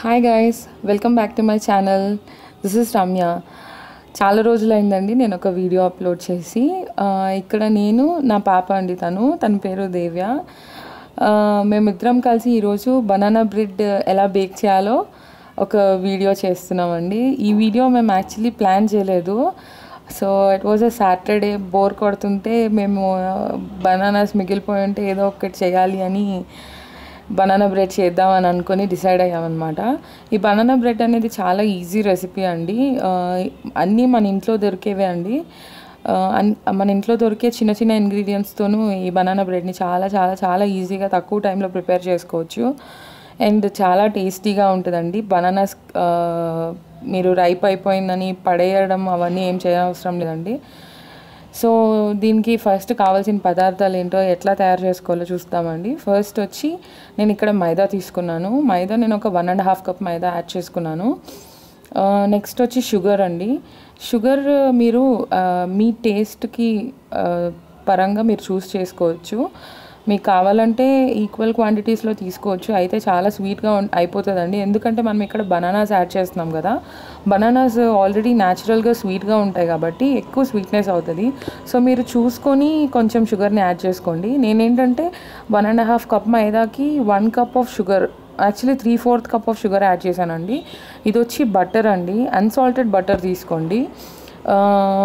hi guys welcome back to my channel this is Ramya చాలా రోజులైందండి నేను ఒక వీడియో అప్లోడ్ చేసి ఆ, ఇక్కడ నేను నా పాప అండి తను తన పేరు దేవ్య ఆ, మేమిద్దరం కలిసి ఈరోజు బనానా బ్రెడ్ ఎలా బేక్ చేయాలో ఒక వీడియో చేస్తున్నామండి ఈ వీడియో మేము యాక్చువల్లీ ప్లాన్ చేయలేదు so it was a Saturday bore కొడుతుంటే మేము బనానాస్ మిగిలిపోయి ఉంటే ఏదో ఒకటి చేయాలి అని బనానా బ్రెడ్ చేద్దామని అనుకొని డిసైడ్ అయ్యామన్నమాట ఈ బనానా బ్రెడ్ అనేది చాలా ఈజీ రెసిపీ అండి ఆ, అన్నీ మన ఇంట్లో దొరికేవే అండి ఆ, అన్- మన ఇంట్లో దొరికే చిన్న చిన్న ఇంగ్రీడియంట్స్తోనూ ఈ బనానా బ్రెడ్ని చాలా చాలా చాలా ఈజీగా తక్కువ టైంలో ప్రిపేర్ చేసుకోవచ్చు అండ్ చాలా టేస్టీగా ఉంటుందండి బనానాస్ మీరు రైప్ అయిపోయిందని పడేయడం అవన్నీ ఏం చేయవసరం లేదండి సో దీనికి ఫస్ట్ కావాల్సిన పదార్థాలు ఏంటో ఎట్లా తయారు చేసుకోవాలో చూస్తామండి ఫస్ట్ వచ్చి నేను ఇక్కడ మైదా తీసుకున్నాను మైదా నేను ఒక one and half cup maida add చేసుకున్నాను నెక్స్ట్ వచ్చి షుగర్ అండి షుగర్ మీరు ఆ, మీ టేస్ట్కి ఆ, పరంగా మీరు చూస్ చేసుకోవచ్చు మీకు కావాలంటే ఈక్వల్ క్వాంటిటీస్లో తీసుకోవచ్చు అయితే చాలా స్వీట్గా అయిపోతుందండి ఎందుకంటే మనం ఇక్కడ బనానాస్ యాడ్ చేస్తున్నాం కదా బనానాస్ ఆల్రెడీ న్యాచురల్గా స్వీట్గా ఉంటాయి కాబట్టి ఎక్కువ స్వీట్నెస్ అవుతుంది సో మీరు చూసుకొని కొంచెం షుగర్ని యాడ్ చేసుకోండి నేనేంటంటే వన్ అండ్ హాఫ్ కప్ మైదాకి one cup of sugar actually three fourth cup of sugar add చేశానండి ఇది వచ్చి బటర్ అండి అన్సాల్టెడ్ బటర్ తీసుకోండి ఆ,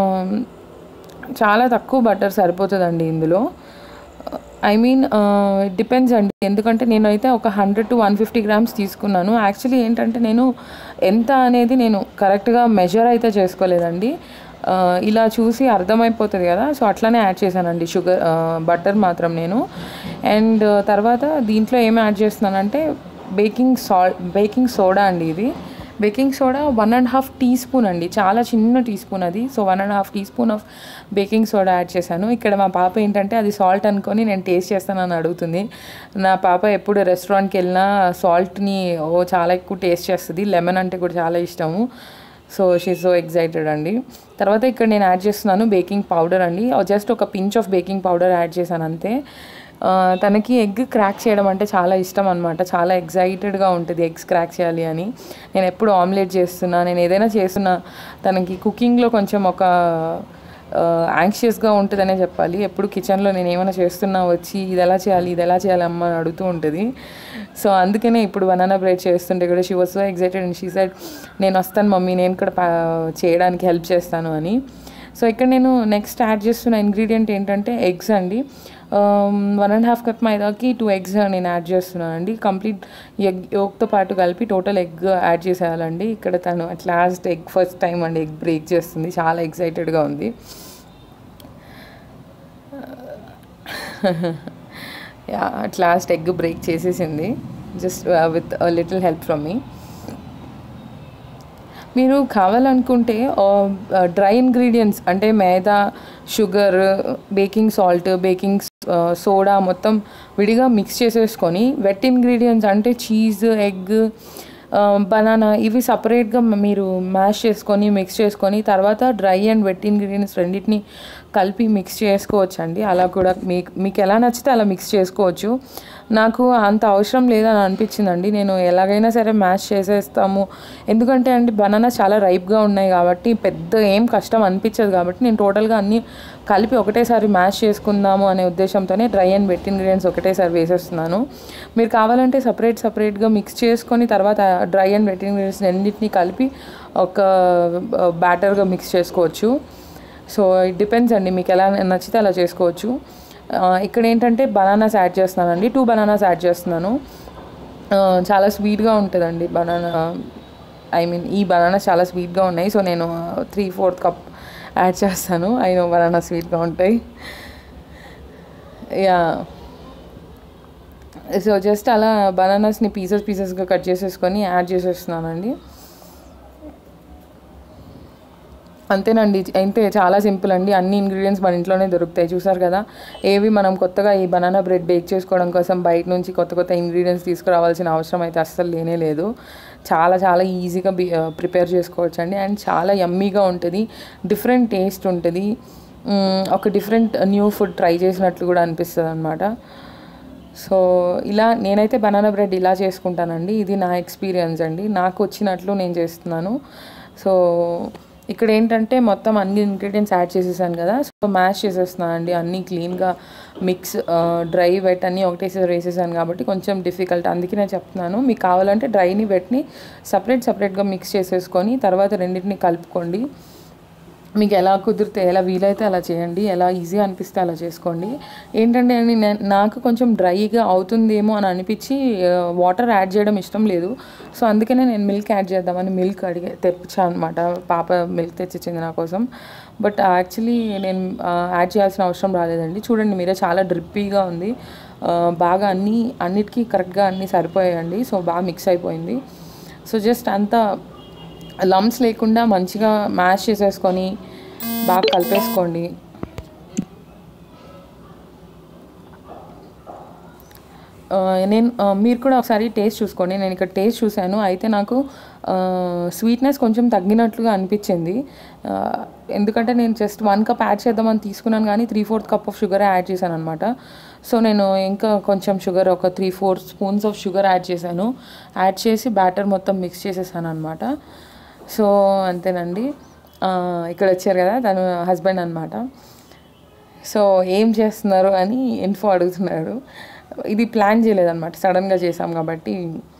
చాలా తక్కువ బటర్ సరిపోతుందండి ఇందులో ఐ మీన్ ఇట్ డిపెండ్స్ అండి ఎందుకంటే నేనైతే ఒక hundred to one fifty grams తీసుకున్నాను యాక్చువల్లీ ఏంటంటే నేను ఎంత అనేది నేను కరెక్ట్గా మెజర్ అయితే చేసుకోలేదండి ఆ, ఇలా చూసి అర్థమైపోతుంది కదా సో అట్లానే యాడ్ చేశానండి షుగర్ బటర్ మాత్రం నేను అండ్ తర్వాత దీంట్లో ఏమి యాడ్ చేస్తున్నానంటే బేకింగ్ సాల్ట్ బేకింగ్ సోడా అండి ఇది baking soda one and half teaspoon అండి చాలా చిన్న టీ స్పూన్ అది so one and half teaspoon of baking soda add చేశాను ఇక్కడ మా పాప ఏంటంటే అది సాల్ట్ అనుకొని నేను టేస్ట్ చేస్తానని అడుగుతుంది నా పాప ఎప్పుడు రెస్టారెంట్కి వెళ్ళినా సాల్ట్ని ఓ చాలా ఎక్కువ టేస్ట్ చేస్తుంది లెమన్ అంటే కూడా చాలా ఇష్టము సో షీ సో ఎగ్జైటెడ్ అండి తర్వాత ఇక్కడ నేను యాడ్ చేస్తున్నాను బేకింగ్ పౌడర్ అండి జస్ట్ ఒక pinch of baking powder add చేశాను అంతే ఆ, తనకి ఎగ్ క్రాక్ చేయడం అంటే చాలా ఇష్టం అనమాట చాలా ఎగ్జైటెడ్గా ఉంటుంది ఎగ్స్ క్రాక్ చేయాలి అని నేను ఎప్పుడు ఆమ్లెట్ చేస్తున్నా నేను ఏదైనా చేస్తున్నా తనకి కుకింగ్లో కొంచెం ఒక యాంగ్షియస్గా ఉంటుందనే చెప్పాలి ఎప్పుడు కిచెన్లో నేను ఏమైనా చేస్తున్నా వచ్చి ఇది ఎలా చేయాలి ఇది ఎలా చేయాలి అమ్మ అని అడుగుతూ ఉంటుంది సో అందుకనే ఇప్పుడు బనానా బ్రెడ్ చేస్తుంటే కూడా she was so excited and she said నేను వస్తాను మమ్మీ నేను కూడా పా- చేయడానికి హెల్ప్ చేస్తాను అని సో ఇక్కడ నేను నెక్స్ట్ యాడ్ చేస్తున్న ఇంగ్రీడియంట్ ఏంటంటే ఎగ్స్ అండి వన్ అండ్ హాఫ్ కప్ మైదాకి టూ ఎగ్స్ నేను యాడ్ చేస్తున్నాను అండి కంప్లీట్ ఎగ్ యోగ్తో పాటు కలిపి టోటల్ ఎగ్ యాడ్ చేసేయాలండి ఇక్కడ తను at last egg first time అండి ఎగ్ బ్రేక్ చేస్తుంది చాలా ఎక్సైటెడ్గా ఉంది yeah at last egg break చేసేసింది just with little help from me మీరు కావాలనుకుంటే డ్రై ఇంగ్రీడియంట్స్ అంటే maida sugar baking salt baking soda మొత్తం విడిగా మిక్స్ చేసేసుకొని వెట్ ఇంగ్రీడియంట్స్ అంటే చీజ్ ఎగ్ బనానా ఇవి సపరేట్గా మీరు మ్యాష్ చేసుకొని మిక్స్ చేసుకొని తర్వాత డ్రై అండ్ వెట్ ఇంగ్రీడియంట్స్ రెండింటిని కలిపి మిక్స్ చేసుకోవచ్చు అండి అలా కూడా మీకు మీకు ఎలా నచ్చితే అలా మిక్స్ చేసుకోవచ్చు నాకు అంత అవసరం లేదని అనిపించిందండి నేను ఎలాగైనా సరే మ్యాష్ చేసేస్తాము ఎందుకంటే అండి బనానా చాలా రైప్గా ఉన్నాయి కాబట్టి పెద్ద ఏం కష్టం అనిపించదు కాబట్టి నేను టోటల్గా అన్నీ కలిపి ఒకటేసారి మ్యాష్ చేసుకుందాము అనే ఉద్దేశంతోనే డ్రై అండ్ వెట్ ఇంగ్రీడియంట్స్ ఒకటేసారి వేసేస్తున్నాను మీరు కావాలంటే సపరేట్ సపరేట్గా మిక్స్ చేసుకొని తర్వాత డ్రై అండ్ వెట్ ఇంగ్రీడియంట్స్ రెండింటిని కలిపి ఒక బ్యాటర్గా మిక్స్ చేసుకోవచ్చు సో ఇట్ డిపెండ్స్ అండి మీకు ఎలా నచ్చితే అలా చేసుకోవచ్చు ఆ, ఇక్కడ ఏంటంటే బనానాస్ యాడ్ చేస్తున్నానండి టూ బనానాస్ యాడ్ చేస్తున్నాను ఆ, చాలా స్వీట్గా ఉంటుందండి బనానా ఐ మీన్ ఈ బనానా చాలా స్వీట్గా ఉన్నాయి సో నేను త్రీ ఫోర్త్ కప్ యాడ్ చేస్తాను ఐ నో బనానా స్వీట్గా ఉంటాయి యా సో జస్ట్ అలా బనానాస్ని పీసెస్ పీసెస్గా కట్ చేసేసుకొని యాడ్ చేసేస్తున్నానండి అంతేనండి అయితే చాలా సింపుల్ అండి అన్ని ఇంగ్రీడియంట్స్ మన ఇంట్లోనే దొరుకుతాయి చూసారు కదా ఏవి మనం కొత్తగా ఈ బనానా బ్రెడ్ బేక్ చేసుకోవడం కోసం బయట నుంచి కొత్త కొత్త ఇంగ్రీడియంట్స్ తీసుకురావాల్సిన అవసరం అయితే అస్సలు లేనే లేదు చాలా చాలా ఈజీగా బి ప్రిపేర్ చేసుకోవచ్చు అండి అండ్ చాలా యమ్మీగా ఉంటుంది డిఫరెంట్ టేస్ట్ ఉంటుంది మ్, ఒక డిఫరెంట్ న్యూ ఫుడ్ ట్రై చేసినట్లు కూడా అనిపిస్తుంది అనమాట సో ఇలా నేనైతే బనానా బ్రెడ్ ఇలా చేసుకుంటానండి ఇది నా ఎక్స్పీరియన్స్ అండి నాకు వచ్చినట్లు నేను చేస్తున్నాను సో ఇక్కడ ఏంటంటే మొత్తం అన్ని ఇంగ్రీడియంట్స్ యాడ్ చేసేసాను కదా సో మ్యాష్ చేసేస్తున్నాను అండి అన్నీ క్లీన్గా మిక్స్ డ్రై వెట్ అన్నీ ఒకటేసారి వేసేసాను కాబట్టి కొంచెం డిఫికల్ట్ అందుకే నేను చెప్తున్నాను మీకు కావాలంటే డ్రైని వెట్ని సపరేట్ సపరేట్గా మిక్స్ చేసేసుకొని తర్వాత రెండింటిని కలుపుకోండి మీకు ఎలా కుదిరితే ఎలా వీలైతే అలా చేయండి ఎలా ఈజీ అనిపిస్తే అలా చేసుకోండి ఏంటంటే అండి నే- నాకు కొంచెం డ్రైగా అవుతుందేమో అని అనిపించి వాటర్ యాడ్ చేయడం ఇష్టం లేదు సో అందుకనే నేను మిల్క్ యాడ్ చేద్దామని మిల్క్ అడిగే తెప్పించాను అనమాట పాప మిల్క్ తెచ్చిచ్చింది నా కోసం బట్ యాక్చువల్లీ నేను యాడ్ చేయాల్సిన అవసరం రాలేదండి చూడండి మీరే చాలా డ్రిప్పీగా ఉంది ఆ, బాగా అన్నీ అన్నిటికీ కరెక్ట్గా అన్నీ సరిపోయాయండి సో బాగా మిక్స్ అయిపోయింది సో జస్ట్ అంతా లమ్స్ లేకుండా మంచిగా మ్యాష్ చేసేసుకొని బాగా కలిపేసుకోండి ఆ, నేను ఆ, మీరు కూడా ఒకసారి టేస్ట్ చూసుకోండి నేను ఇక్కడ టేస్ట్ చూశాను అయితే నాకు స్వీట్నెస్ కొంచెం తగ్గినట్లుగా అనిపించింది ఆ, ఎందుకంటే నేను జస్ట్ వన్ కప్ యాడ్ చేద్దామని తీసుకున్నాను కానీ three fourth cup of sugar add చేశాను అనమాట సో నేను ఇంకా కొంచెం షుగర్ ఒక three four spoons of sugar add చేశాను యాడ్ చేసి బ్యాటర్ మొత్తం మిక్స్ చేసేసాను అనమాట సో అంతేనండి ఆ, ఇక్కడ వచ్చారు కదా తను హస్బెండ్ అనమాట సో ఏం చేస్తున్నారు అని ఇన్ఫో అడుగుతున్నారు ఇది ప్లాన్ చేయలేదన్నమాట సడన్గా చేసాం కాబట్టి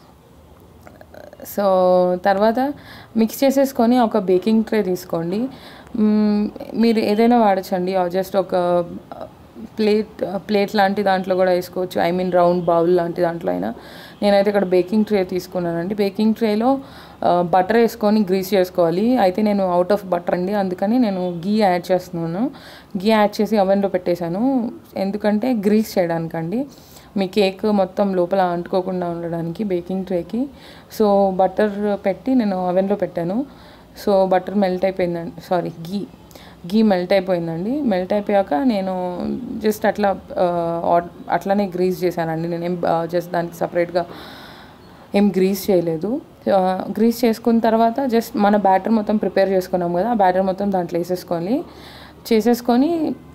సో తర్వాత మిక్స్ చేసేసుకొని ఒక బేకింగ్ ట్రే తీసుకోండి మ్మ్, మీరు ఏదైనా వాడచ్చండి జస్ట్ ఒక ప్లేట్ ప్లేట్ లాంటి దాంట్లో కూడా వేసుకోవచ్చు ఐ మీన్ రౌండ్ బౌల్ లాంటి దాంట్లో అయినా నేనైతే ఇక్కడ బేకింగ్ ట్రే తీసుకున్నానండి బేకింగ్ ట్రేలో బటర్ వేసుకొని గ్రీస్ చేసుకోవాలి అయితే నేను అవుట్ ఆఫ్ బటర్ అండి అందుకని నేను గీ యాడ్ చేస్తున్నాను గీ యాడ్ చేసి అవెన్లో పెట్టేశాను ఎందుకంటే గ్రీస్ చేయడానికండి మీ కేక్ మొత్తం లోపల అంటుకోకుండా ఉండడానికి బేకింగ్ ట్రేకి సో బటర్ పెట్టి నేను అవెన్లో పెట్టాను సో బటర్ మెల్ట్ అయిపోయిందండి సారీ గీ గీ మెల్ట్ అయిపోయిందండి మెల్ట్ అయిపోయాక నేను జస్ట్ అట్లా ఆ, ఆట్- అట్లానే గ్రీస్ చేశానండి నేనేం జస్ట్ దానికి సపరేట్గా ఏం గ్రీస్ చేయలేదు ఆ, గ్రీస్ చేసుకున్న తర్వాత జస్ట్ మన బ్యాటర్ మొత్తం ప్రిపేర్ చేసుకున్నాం కదా ఆ బ్యాటర్ మొత్తం దాంట్లో వేసేసుకొని చేసేసుకొని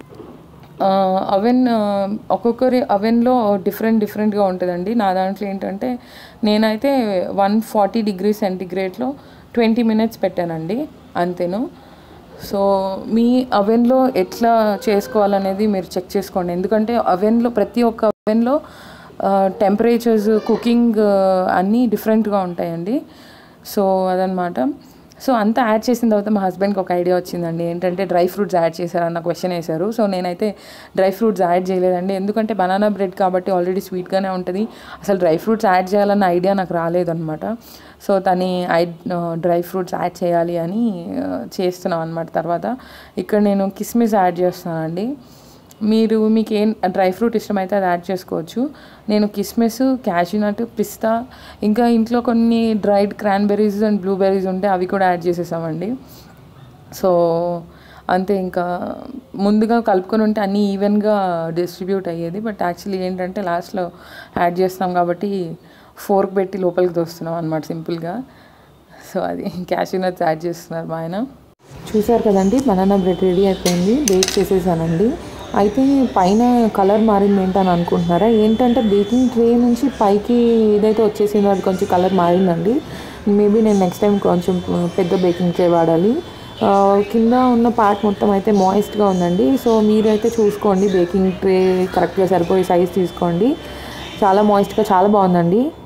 అవెన్ ఒక్కొక్కరి అవెన్లో డిఫరెంట్ డిఫరెంట్గా ఉంటుందండి నా దాంట్లో ఏంటంటే నేనైతే వన్ ఫార్టీ డిగ్రీ సెంటిగ్రేడ్లో ట్వంటీ మినిట్స్ పెట్టానండి అంతేను సో మీ అవెన్లో ఎట్లా చేసుకోవాలనేది మీరు చెక్ చేసుకోండి ఎందుకంటే అవెన్లో ప్రతి ఒక్క అవెన్లో టెంపరేచర్స్ కుకింగ్ అన్నీ డిఫరెంట్గా ఉంటాయండి సో అదనమాట సో అంతా యాడ్ చేసిన తర్వాత మా హస్బెండ్కి ఒక ఐడియా వచ్చిందండి ఏంటంటే డ్రై ఫ్రూట్స్ యాడ్ చేశారన్న క్వశ్చన్ వేశారు సో నేనైతే డ్రై ఫ్రూట్స్ యాడ్ చేయలేదండి ఎందుకంటే బనానా బ్రెడ్ కాబట్టి ఆల్రెడీ స్వీట్గానే ఉంటుంది అసలు డ్రై ఫ్రూట్స్ యాడ్ చేయాలన్న ఐడియా నాకు రాలేదన్నమాట సో తని ఐ డ్రై ఫ్రూట్స్ యాడ్ చేయాలి అని ఆ, చేస్తున్నాం అనమాట తర్వాత ఇక్కడ నేను కిస్మిస్ యాడ్ చేస్తున్నానండి మీరు మీకు ఏం డ్రై ఫ్రూట్ ఇష్టమైతే అది యాడ్ చేసుకోవచ్చు నేను కిస్మిస్ క్యాషూనట్ పిస్తా ఇంకా ఇంట్లో కొన్ని డ్రైడ్ క్రాన్బెర్రీస్ అండ్ బ్లూబెర్రీస్ ఉంటే అవి కూడా యాడ్ చేసేసామండి సో అంతే ఇంకా ముందుగా కలుపుకొని ఉంటే అన్నీ ఈవెన్గా డిస్ట్రిబ్యూట్ అయ్యేది బట్ యాక్చువల్లీ ఏంటంటే లాస్ట్లో యాడ్ చేస్తాం కాబట్టి ఫోర్క్ పెట్టి లోపలికి దోస్తున్నాం అనమాట సింపుల్గా సో అది క్యాషూ నట్స్ యాడ్ చేస్తున్నారు మా ఆయన చూసారు కదండి బనానా బ్రెడ్ రెడీ అయిపోయింది బేక్ చేసేసానండి అయితే పైన కలర్ మారింది ఏంటని అనుకుంటున్నారా ఏంటంటే బేకింగ్ ట్రే నుంచి పైకి ఏదైతే వచ్చేసిందో అది కొంచెం కలర్ మారిందండి మేబీ నేను నెక్స్ట్ టైం కొంచెం పెద్ద బేకింగ్ ట్రే వాడాలి ఆ, కింద ఉన్న పార్ట్ మొత్తం అయితే మాయిస్ట్గా ఉందండి సో మీరైతే చూసుకోండి బేకింగ్ ట్రే కరెక్ట్గా సరిపోయే సైజ్ తీసుకోండి చాలా మాయిస్ట్గా చాలా బాగుందండి